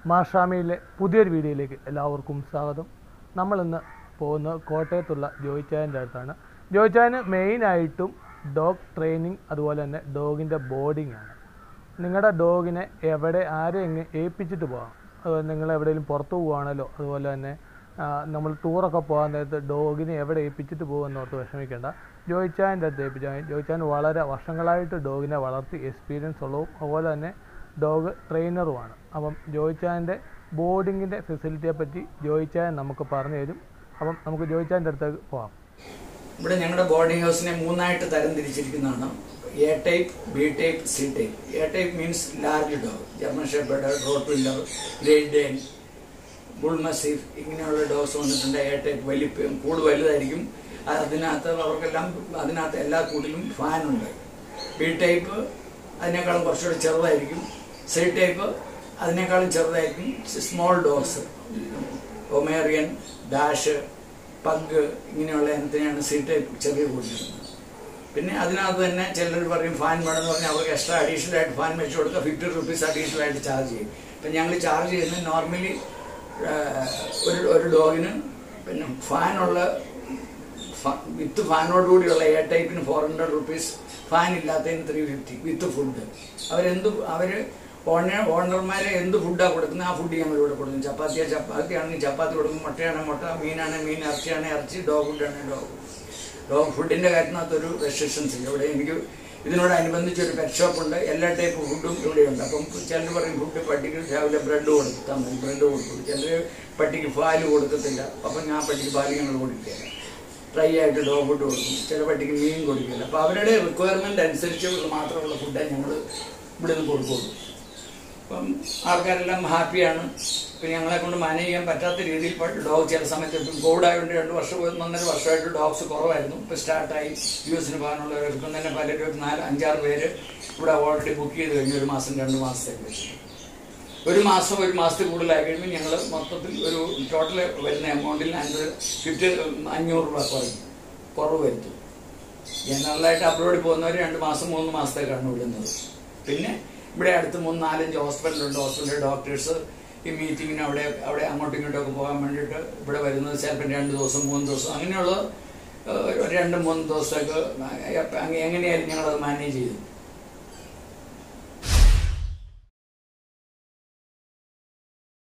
മാഷാമിയിലെ പുതിയൊരു വീഡിയോയിലേക്ക് എല്ലാവർക്കും സ്വാഗതം നമ്മളിന്ന് പോകുന്നത് കോട്ടയത്തുള്ള ജോയിച്ചായൻ്റെ അടുത്താണ് ജോയിച്ചായന് മെയിനായിട്ടും ഡോഗ് ട്രെയിനിങ് അതുപോലെ തന്നെ ഡോഗിൻ്റെ ബോർഡിംഗ് ആണ് നിങ്ങളുടെ ഡോഗിനെ എവിടെ ആരെ എങ്ങനെ ഏൽപ്പിച്ചിട്ട് പോകാം അതുപോലെ നിങ്ങൾ എവിടെയെങ്കിലും പുറത്ത് പോവുകയാണല്ലോ അതുപോലെ തന്നെ ആ, നമ്മൾ ടൂറൊക്കെ പോകാൻ നേരത്ത് ഡോഗിനെ എവിടെ ഏൽപ്പിച്ചിട്ട് പോകുമെന്നോർത്ത് വിഷമിക്കേണ്ട ജോയിച്ചായൻ്റെ അടുത്ത് ഏൽപ്പിച്ചാൽ മതി ജോയിച്ചാൻ വളരെ വർഷങ്ങളായിട്ട് ഡോഗിനെ വളർത്തി എക്സ്പീരിയൻസ് ഉള്ളതും അതുപോലെ തന്നെ ഡോഗ് ട്രെയിനറുമാണ് അപ്പം ജോയിച്ചായൻ്റെ ബോർഡിങ്ങിൻ്റെ ഫെസിലിറ്റിയെ പറ്റി ജോയിച്ചായൻ നമുക്ക് പറഞ്ഞു തരും അപ്പം നമുക്ക് ജോയിച്ചായൻ്റെ അടുത്തേക്ക് പോകാം ഇവിടെ ഞങ്ങളുടെ ബോർഡിംഗ് ഹൗസിനെ മൂന്നായിട്ട് തരം തിരിച്ചിരിക്കുന്നതാണ് A type B type C type A type means large dog German shepherd rottweiler great Dane bull mastiff ഇങ്ങനെയുള്ള ഡോഗ്സ് വന്നിട്ടുണ്ട് എ ടൈപ്പ് വലിപ്പം കൂട് വലുതായിരിക്കും അതിനകത്ത് അവർക്കെല്ലാം അതിനകത്ത് എല്ലാ കൂട്ടിലും ഫാനുണ്ട് ബി ടൈപ്പ് അതിനേക്കാളും കുറച്ചുകൂടി ചെറുതായിരിക്കും സി ടൈപ്പ് അതിനേക്കാളും ചെറുതായിരിക്കും small dogs pomeranian dash pug ഇങ്ങനെയുള്ള ഇനത്തിനെയാണ് സി ടൈപ്പ് ചെറിയ കൂട്ടിലിടുന്നത് പിന്നെ അതിനകത്ത് തന്നെ ചിലർ പറയും ഫാൻ വേണമെന്ന് പറഞ്ഞാൽ അവർക്ക് എക്സ്ട്രാ അഡീഷണൽ ആയിട്ട് ഫാൻ വെച്ച് കൊടുക്കുക ഫിഫ്റ്റി റുപ്പീസ് അഡീഷണൽ ആയിട്ട് ചാർജ് ചെയ്യും ഇപ്പം ഞങ്ങൾ ചാർജ് ചെയ്യുന്നത് നോർമലി ഒരു ഒരു ഡോഗിന് പിന്നെ ഫാനുള്ള വിത്ത് ഫാനോടുകൂടിയുള്ള എ ടൈപ്പിന് ഫോർ ഹൺഡ്രഡ് റുപ്പീസ് ഫാൻ ഇല്ലാത്തതിന് ത്രീ ഫിഫ്റ്റി വിത്ത് ഫുഡ് അവരെന്ത് അവർ ഓണർ ഓണർമാരെ എന്ത് ഫുഡാണ് കൊടുക്കുന്നത് ആ ഫുഡ് ഞങ്ങൾ ഇവിടെ കൊടുക്കും ചപ്പാത്തിയാ ചപ്പാത്തി ആണെങ്കിൽ ചപ്പാത്തി കൊടുക്കും മുട്ടയാണ് മുട്ട മീനാണ് മീൻ ഇറച്ചിയാണ് ഇറച്ചി ഡോഗ് ഫുഡാണ് ഡോഗ് ഡോഗ് ഫുഡിന്റെ കാര്യത്തിനകത്ത് ഒരു റെസ്ട്രിക്ഷൻസ് ഇല്ല ഇവിടെ എനിക്ക് ഇതിനോടനുബന്ധിച്ച് ഒരു പെറ്റ് ഷോപ്പ് ഉണ്ട് എല്ലാ ടൈപ്പ് ഫുഡും ഇവിടെയുണ്ട് അപ്പം ചിലർ പറയും ഫുഡ് പട്ടിക്ക് രാവിലെ ബ്രെഡ് കൊടുത്താൽ മതി ബ്രെഡ് കൊടുക്കും ചിലർ പട്ടിക്ക് പാല് കൊടുക്കത്തില്ല അപ്പം ഞാൻ പട്ടിക്ക് പാല് ഞങ്ങൾ കൊടുക്കില്ല ഡ്രൈ ആയിട്ട് ഡോഗ് ഫുഡ് കൊടുക്കും ചില പട്ടിക്ക് മീൻ കൊടുക്കില്ല അപ്പോൾ അവരുടെ റിക്വയർമെന്റ് അനുസരിച്ച് മാത്രമുള്ള ഫുഡേ ഞങ്ങൾ ഇവിടെ നിന്ന് കൊടുക്കുള്ളൂ അപ്പം ആൾക്കാരെല്ലാം ഹാപ്പിയാണ് ഇപ്പം ഞങ്ങളെ കൊണ്ട് മാനേജ് ചെയ്യാൻ പറ്റാത്ത രീതിയിൽ ഡോഗ് ചില സമയത്ത് ഇപ്പം കോവിഡ് ആയതുകൊണ്ട് രണ്ട് വർഷം ഒന്നൊന്നര വർഷമായിട്ട് ഡോഗ്സ് കുറവായിരുന്നു ഇപ്പം സ്റ്റാർട്ടായി യു എസിന് പോകാനുള്ളവർക്കും തന്നെ പലരും ഒരു നാല് അഞ്ചാറ് പേര് ഇവിടെ ഓൾറെഡി ബുക്ക് ചെയ്ത് കഴിഞ്ഞു ഒരു മാസം രണ്ട് മാസത്തേക്ക് വെച്ച് ഒരു മാസം ഒരു മാസത്തിൽ കൂടുതലായി കഴിയുമ്പോൾ ഞങ്ങൾ മൊത്തത്തിൽ ഒരു ടോട്ടൽ വരുന്ന എമൗണ്ടിൽ അൻപത് ഫിഫ്റ്റി അഞ്ഞൂറ് രൂപ കുറയും കുറവ് വരുത്തും ജനറലായിട്ട് അബ്രോഡിൽ പോകുന്നവർ രണ്ട് മാസം മൂന്ന് മാസത്തേക്കാണ് വിടുന്നത് പിന്നെ ഇവിടെ അടുത്ത് മൂന്ന് നാലഞ്ച് ഹോസ്പിറ്റലുണ്ട് ഹോസ്പിറ്റലിലെ ഡോക്ടേഴ്സ് ഈ മീറ്റിങ്ങിന് അവിടെ അവിടെ അങ്ങോട്ടും ഇങ്ങോട്ടും ഒക്കെ പോകാൻ വേണ്ടിയിട്ട് ഇവിടെ വരുന്നത് ചിലപ്പോൾ രണ്ട് ദിവസം മൂന്ന് ദിവസം അങ്ങനെയുള്ള ഏഹ്, ഒരു രണ്ട് മൂന്ന് ദിവസത്തേക്ക് എപ്പ- അങ്ങ- എങ്ങനെയായാലും ഞങ്ങളത് മാനേജ് ചെയ്തു